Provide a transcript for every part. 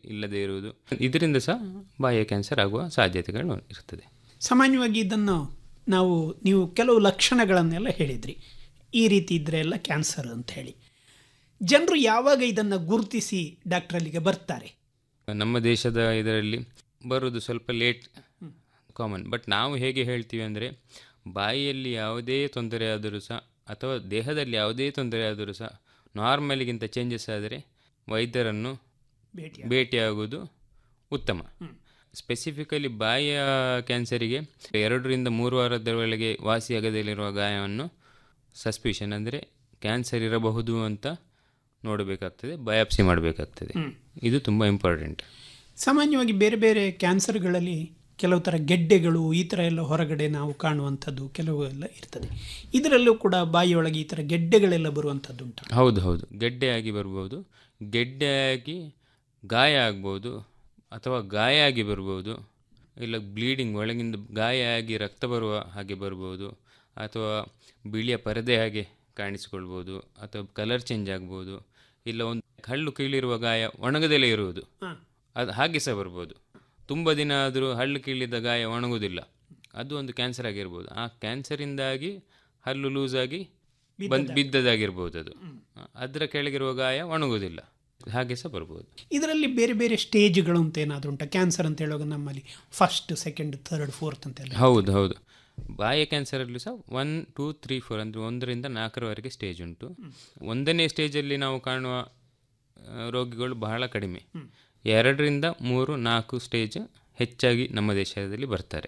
ಇಲ್ಲದೆ ಇರುವುದು ಇದರಿಂದ ಸಹ ಬಾಯಿಯ ಕ್ಯಾನ್ಸರ್ ಆಗುವ ಸಾಧ್ಯತೆಗಳು ಇರ್ತದೆ ಸಾಮಾನ್ಯವಾಗಿ ಇದನ್ನು ನಾವು ನೀವು ಕೆಲವು ಲಕ್ಷಣಗಳನ್ನೆಲ್ಲ ಹೇಳಿದ್ರಿ ಈ ರೀತಿ ಇದ್ರೆ ಎಲ್ಲ ಕ್ಯಾನ್ಸರ್ ಅಂತ ಹೇಳಿ ಜನರು ಯಾವಾಗ ಇದನ್ನು ಗುರುತಿಸಿ ಡಾಕ್ಟ್ರಲ್ಲಿಗೆ ಬರ್ತಾರೆ ನಮ್ಮ ದೇಶದ ಇದರಲ್ಲಿ ಬರುವುದು ಸ್ವಲ್ಪ ಲೇಟ್ ಕಾಮನ್ ಬಟ್ ನಾವು ಹೇಗೆ ಹೇಳ್ತೀವಿ ಅಂದರೆ ಬಾಯಿಯಲ್ಲಿ ಯಾವುದೇ ತೊಂದರೆ ಆದರೂ ಸಹ ಅಥವಾ ದೇಹದಲ್ಲಿ ಯಾವುದೇ ತೊಂದರೆ ಆದರೂ ಸಹ ನಾರ್ಮಲಿಗಿಂತ ಚೇಂಜಸ್ ಆದರೆ ವೈದ್ಯರನ್ನು ಭೇಟಿ ಭೇಟಿಯಾಗುವುದು ಉತ್ತಮ ಸ್ಪೆಸಿಫಿಕಲಿ ಬಾಯಿಯ ಕ್ಯಾನ್ಸರಿಗೆ ಎರಡರಿಂದ ಮೂರು ವಾರದವರೆಗೆ ವಾಸಿಯಾಗದಲ್ಲಿರುವ ಗಾಯವನ್ನು ಸಸ್ಪಿಷನ್ ಅಂದರೆ ಕ್ಯಾನ್ಸರ್ ಇರಬಹುದು ಅಂತ ನೋಡಬೇಕಾಗ್ತದೆ ಬಯಾಪ್ಸಿ ಮಾಡಬೇಕಾಗ್ತದೆ ಇದು ತುಂಬ ಇಂಪಾರ್ಟೆಂಟ್ ಸಾಮಾನ್ಯವಾಗಿ ಬೇರೆ ಬೇರೆ ಕ್ಯಾನ್ಸರ್ಗಳಲ್ಲಿ ಕೆಲವು ಥರ ಗೆಡ್ಡೆಗಳು ಈ ಥರ ಎಲ್ಲ ಹೊರಗಡೆ ನಾವು ಕಾಣುವಂಥದ್ದು ಕೆಲವು ಎಲ್ಲ ಇರ್ತದೆ ಇದರಲ್ಲೂ ಕೂಡ ಬಾಯಿಯೊಳಗೆ ಈ ಥರ ಗೆಡ್ಡೆಗಳೆಲ್ಲ ಬರುವಂಥದ್ದು ಉಂಟು ಹೌದು ಹೌದು ಗೆಡ್ಡೆಯಾಗಿ ಬರ್ಬೋದು ಗೆಡ್ಡೆಯಾಗಿ ಗಾಯ ಆಗ್ಬೋದು ಅಥವಾ ಗಾಯ ಆಗಿ ಬರ್ಬೋದು ಇಲ್ಲ ಬ್ಲೀಡಿಂಗ್ ಒಳಗಿಂದ ಗಾಯ ಆಗಿ ರಕ್ತ ಬರುವ ಹಾಗೆ ಬರ್ಬೋದು ಅಥವಾ ಬಿಳಿಯ ಪರದೆ ಹಾಗೆ ಕಾಣಿಸಿಕೊಳ್ಬೋದು ಅಥವಾ ಕಲರ್ ಚೇಂಜ್ ಆಗ್ಬೋದು ಇಲ್ಲ ಒಂದು ಹಳ್ಳು ಕೀಳಿರುವ ಗಾಯ ಒಣಗದಲೇ ಇರುವುದು ಹಾಂ ಅದು ಹಾಗೆ ಸಹ ಬರ್ಬೋದು ತುಂಬ ದಿನ ಆದರೂ ಹಳ್ಳು ಕೀಳಿದ ಗಾಯ ಒಣಗುವುದಿಲ್ಲ ಅದು ಒಂದು ಕ್ಯಾನ್ಸರ್ ಆಗಿರ್ಬೋದು ಆ ಕ್ಯಾನ್ಸರಿಂದಾಗಿ ಹಲ್ಲು ಲೂಸ್ ಆಗಿ ಬಂದು ಬಿದ್ದದಾಗಿರ್ಬೋದು ಅದು ಅದರ ಕೆಳಗಿರುವ ಗಾಯ ಒಣಗುವುದಿಲ್ಲ ಹಾಗೆ ಸಹ ಬರ್ಬೋದು ಇದರಲ್ಲಿ ಬೇರೆ ಬೇರೆ ಸ್ಟೇಜ್ಗಳು ಅಂತ ಏನಾದರೂ ಉಂಟಾ ಕ್ಯಾನ್ಸರ್ ಅಂತ ಹೇಳುವಾಗ ನಮ್ಮಲ್ಲಿ ಫಸ್ಟ್ ಸೆಕೆಂಡ್ ಥರ್ಡ್ ಫೋರ್ತ್ ಅಂತೆಲ್ಲ ಹೌದು ಹೌದು ಬಾಯಿಯ ಕ್ಯಾನ್ಸರಲ್ಲೂ ಸಹ ಒನ್ ಟೂ ತ್ರೀ ಫೋರ್ ಅಂದರೆ ಒಂದರಿಂದ ನಾಲ್ಕರವರೆಗೆ ಸ್ಟೇಜ್ ಉಂಟು ಒಂದನೇ ಸ್ಟೇಜಲ್ಲಿ ನಾವು ಕಾಣುವ ಆ, ರೋಗಿಗಳು ಬಹಳ ಕಡಿಮೆ ಎರಡರಿಂದ ಮೂರು ನಾಲ್ಕು ಸ್ಟೇಜ್ ಹೆಚ್ಚಾಗಿ ನಮ್ಮ ದೇಶದಲ್ಲಿ ಬರ್ತಾರೆ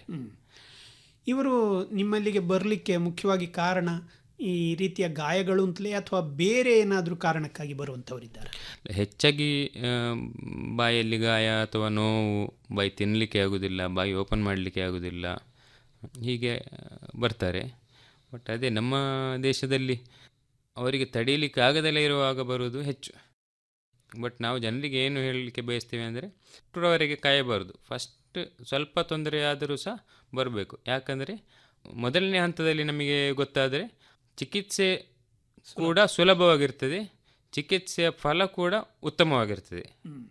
ಇವರು ನಿಮ್ಮಲ್ಲಿಗೆ ಬರಲಿಕ್ಕೆ ಮುಖ್ಯವಾಗಿ ಕಾರಣ ಈ ರೀತಿಯ ಗಾಯಗಳು ಅಂತಲೇ ಅಥವಾ ಬೇರೆ ಏನಾದರೂ ಕಾರಣಕ್ಕಾಗಿ ಬರುವಂಥವರಿದ್ದಾರೆ ಹೆಚ್ಚಾಗಿ ಆ, ಬಾಯಲ್ಲಿ ಗಾಯ ಅಥವಾ ನೋವು ಬಾಯಿ ತಿನ್ನಲಿಕ್ಕೆ ಆಗೋದಿಲ್ಲ ಬಾಯಿ ಓಪನ್ ಮಾಡಲಿಕ್ಕೆ ಆಗೋದಿಲ್ಲ ಹೀಗೆ ಆ, ಬರ್ತಾರೆ ಬಟ್ ಅದೇ ನಮ್ಮ ದೇಶದಲ್ಲಿ ಅವರಿಗೆ ತಡೀಲಿಕ್ಕೆ ಆಗದಲ್ಲೇ ಇರುವಾಗ ಬರುವುದು ಹೆಚ್ಚು ಬಟ್ ನಾವು ಜನರಿಗೆ ಏನು ಹೇಳಲಿಕ್ಕೆ ಬಯಸ್ತೇವೆ ಅಂದರೆ ಅವರಿಗೆ ಕಾಯಬಾರದು ಫಸ್ಟ್ ಸ್ವಲ್ಪ ತೊಂದರೆ ಆದರೂ ಸಹ ಬರಬೇಕು ಯಾಕಂದರೆ ಮೊದಲನೇ ಹಂತದಲ್ಲಿ ನಮಗೆ ಗೊತ್ತಾದರೆ ಚಿಕಿತ್ಸೆ ಕೂಡ ಸುಲಭವಾಗಿರ್ತದೆ ಚಿಕಿತ್ಸೆಯ ಫಲ ಕೂಡ ಉತ್ತಮವಾಗಿರ್ತದೆ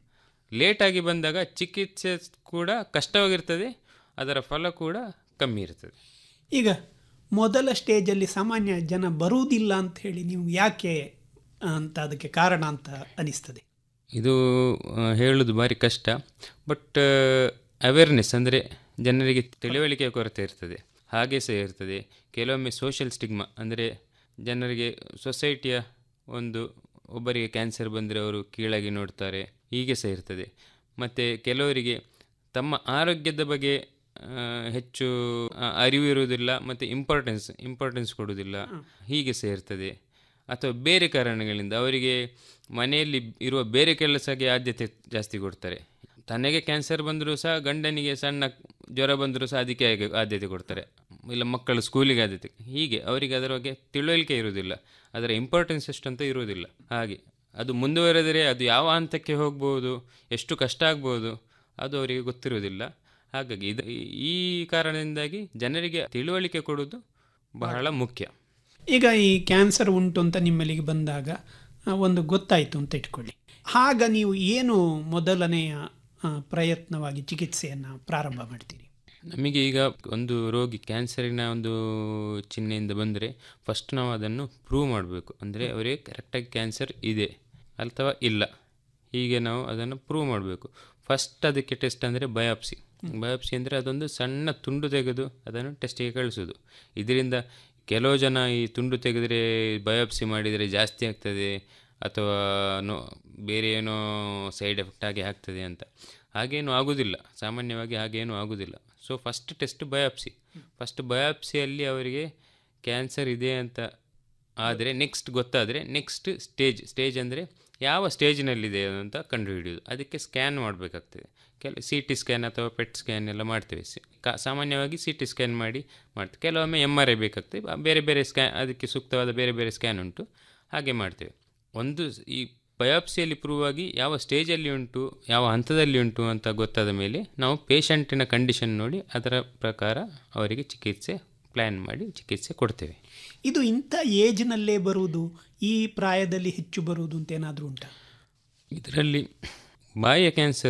ಲೇಟಾಗಿ ಬಂದಾಗ ಚಿಕಿತ್ಸೆ ಕೂಡ ಕಷ್ಟವಾಗಿರ್ತದೆ ಅದರ ಫಲ ಕೂಡ ಕಮ್ಮಿ ಇರ್ತದೆ ಈಗ ಮೊದಲ ಸ್ಟೇಜಲ್ಲಿ ಸಾಮಾನ್ಯ ಜನ ಬರುವುದಿಲ್ಲ ಅಂತ ಹೇಳಿ ನೀವು ಯಾಕೆ ಅಂತ ಅದಕ್ಕೆ ಕಾರಣ ಅಂತ ಅನಿಸ್ತದೆ ಇದು ಆ, ಹೇಳೋದು ಭಾರಿ ಕಷ್ಟ ಬಟ್ ಅವೇರ್ನೆಸ್ ಅಂದರೆ ಜನರಿಗೆ ತಿಳುವಳಿಕೆಯ ಕೊರತೆ ಇರ್ತದೆ ಹಾಗೆ ಸಹ ಇರ್ತದೆ ಕೆಲವೊಮ್ಮೆ ಸೋಷಿಯಲ್ ಸ್ಟಿಗ್ಮಾ ಅಂದರೆ ಜನರಿಗೆ ಸೊಸೈಟಿಯ ಒಂದು ಒಬ್ಬರಿಗೆ ಕ್ಯಾನ್ಸರ್ ಬಂದರೆ ಅವರು ಕೀಳಾಗಿ ನೋಡ್ತಾರೆ ಹೀಗೆ ಸಹ ಇರ್ತದೆ ಮತ್ತು ಕೆಲವರಿಗೆ ತಮ್ಮ ಆರೋಗ್ಯದ ಬಗ್ಗೆ ಆ, ಹೆಚ್ಚು ಆ, ಅರಿವು ಇರುವುದಿಲ್ಲ ಮತ್ತು ಇಂಪಾರ್ಟೆನ್ಸ್ ಇಂಪಾರ್ಟೆನ್ಸ್ ಕೊಡುವುದಿಲ್ಲ ಹೀಗೆ ಸಹ ಇರ್ತದೆ ಅಥವಾ ಬೇರೆ ಕಾರಣಗಳಿಂದ ಅವರಿಗೆ ಮನೆಯಲ್ಲಿ ಇರುವ ಬೇರೆ ಕೆಲಸಕ್ಕೆ ಆದ್ಯತೆ ಜಾಸ್ತಿ ಕೊಡ್ತಾರೆ ತನಗೆ ಕ್ಯಾನ್ಸರ್ ಬಂದರೂ ಸಹ ಗಂಡನಿಗೆ ಸಣ್ಣ ಜ್ವರ ಬಂದರೂ ಸಹ ಅದಕ್ಕೆ ಆಗ- ಆದ್ಯತೆ ಕೊಡ್ತಾರೆ ಇಲ್ಲ ಮಕ್ಕಳು ಸ್ಕೂಲಿಗೆ ಆದ್ಯತೆ ಹೀಗೆ ಅವರಿಗೆ ಅದರ ಬಗ್ಗೆ ತಿಳುವಳಿಕೆ ಇರುವುದಿಲ್ಲ ಅದರ ಇಂಪಾರ್ಟೆನ್ಸ್ ಎಷ್ಟಂತ ಇರುವುದಿಲ್ಲ ಹಾಗೆ ಅದು ಮುಂದುವರೆದರೆ ಅದು ಯಾವ ಹಂತಕ್ಕೆ ಹೋಗ್ಬೋದು ಎಷ್ಟು ಕಷ್ಟ ಆಗ್ಬೋದು ಅದು ಅವರಿಗೆ ಗೊತ್ತಿರುವುದಿಲ್ಲ ಹಾಗಾಗಿ ಇದು ಈ ಕಾರಣದಿಂದಾಗಿ ಜನರಿಗೆ ತಿಳುವಳಿಕೆ ಕೊಡುವುದು ಬಹಳ ಮುಖ್ಯ ಈಗ ಈ ಕ್ಯಾನ್ಸರ್ ಉಂಟು ಅಂತ ನಿಮ್ಮಲ್ಲಿಗೆ ಬಂದಾಗ ಆ, ಒಂದು ಗೊತ್ತಾಯಿತು ಅಂತ ಇಟ್ಕೊಳ್ಳಿ ಆಗ ನೀವು ಏನು ಮೊದಲನೆಯ ಆ, ಪ್ರಯತ್ನವಾಗಿ ಚಿಕಿತ್ಸೆಯನ್ನು ಪ್ರಾರಂಭ ಮಾಡ್ತೀರಿ ನಮಗೆ ಈಗ ಒಂದು ರೋಗಿ ಕ್ಯಾನ್ಸರಿನ ಒಂದು ಚಿಹ್ನೆಯಿಂದ ಬಂದರೆ ಫಸ್ಟ್ ನಾವು ಅದನ್ನು ಪ್ರೂವ್ ಮಾಡಬೇಕು ಅಂದರೆ ಅವರಿಗೆ ಕರೆಕ್ಟಾಗಿ ಕ್ಯಾನ್ಸರ್ ಇದೆ ಅಥವಾ ಇಲ್ಲ ಹೀಗೆ ನಾವು ಅದನ್ನು ಪ್ರೂವ್ ಮಾಡಬೇಕು ಫಸ್ಟ್ ಅದಕ್ಕೆ ಟೆಸ್ಟ್ ಅಂದರೆ ಬಯಾಪ್ಸಿ ಬಯಾಪ್ಸಿ ಅಂದರೆ ಅದೊಂದು ಸಣ್ಣ ತುಂಡು ತೆಗೆದು ಅದನ್ನು ಟೆಸ್ಟಿಗೆ ಕಳಿಸೋದು ಇದರಿಂದ ಕೆಲವು ಜನ ಈ ತುಂಡು ತೆಗೆದರೆ ಬಯಾಪ್ಸಿ ಮಾಡಿದರೆ ಜಾಸ್ತಿ ಆಗ್ತದೆ ಅಥವಾ ನೋ ಬೇರೆ ಏನೋ ಸೈಡ್ ಎಫೆಕ್ಟ್ ಆಗಿ ಆಗ್ತದೆ ಅಂತ ಹಾಗೇನು ಆಗೋದಿಲ್ಲ ಸಾಮಾನ್ಯವಾಗಿ ಹಾಗೇನು ಆಗೋದಿಲ್ಲ so first test biopsy first ಬಯಾಪ್ಸಿಯಲ್ಲಿ ಅವರಿಗೆ ಕ್ಯಾನ್ಸರ್ ಇದೆ ಅಂತ ಆದರೆ ನೆಕ್ಸ್ಟ್ ಗೊತ್ತಾದರೆ ನೆಕ್ಸ್ಟ್ ಸ್ಟೇಜ್ ಸ್ಟೇಜ್ ಅಂದರೆ ಯಾವ ಸ್ಟೇಜ್ನಲ್ಲಿದೆ ಅಂತ ಕಂಡುಹಿಡಿಯೋದು ಅದಕ್ಕೆ ಸ್ಕ್ಯಾನ್ ಮಾಡಬೇಕಾಗ್ತದೆ ಕೆಲ ಸಿ ಟಿ ಸ್ಕ್ಯಾನ್ ಅಥವಾ ಪೆಟ್ ಸ್ಕ್ಯಾನ್ ಎಲ್ಲ ಮಾಡ್ತೇವೆ ಸಿ- ಕಾ ಸಾಮಾನ್ಯವಾಗಿ ಸಿ ಟಿ ಸ್ಕ್ಯಾನ್ ಮಾಡಿ ಮಾಡ್ತೇವೆ ಕೆಲವೊಮ್ಮೆ ಎಮ್ ಆರ್ ಐ ಬೇಕಾಗ್ತದೆ ಬ- ಬೇರೆ ಬೇರೆ ಸ್ಕ್ಯಾನ್ ಅದಕ್ಕೆ ಸೂಕ್ತವಾದ ಬೇರೆ ಬೇರೆ ಸ್ಕ್ಯಾನ್ ಉಂಟು ಹಾಗೆ ಮಾಡ್ತೇವೆ ಒಂದು ಸ್- ಈ ಬಯಾಪ್ಸಿಯಲ್ಲಿ ಪ್ರೂವ್ ಆಗಿ ಯಾವ ಸ್ಟೇಜಲ್ಲಿ ಉಂಟು ಯಾವ ಹಂತದಲ್ಲಿ ಉಂಟು ಅಂತ ಗೊತ್ತಾದ ಮೇಲೆ ನಾವು ಪೇಷಂಟಿನ ಕಂಡೀಷನ್ ನೋಡಿ ಅದರ ಪ್ರಕಾರ ಅವರಿಗೆ ಚಿಕಿತ್ಸೆ ಪ್ಲ್ಯಾನ್ ಮಾಡಿ ಚಿಕಿತ್ಸೆ ಕೊಡ್ತೇವೆ ಇದು ಇಂಥ ಏಜ್ನಲ್ಲೇ ಬರುವುದು ಈ ಪ್ರಾಯದಲ್ಲಿ ಹೆಚ್ಚು ಬರುವುದು ಅಂತ ಏನಾದರೂ ಉಂಟಾ ಇದರಲ್ಲಿ ಬಾಯಿಯ ಕ್ಯಾನ್ಸರ್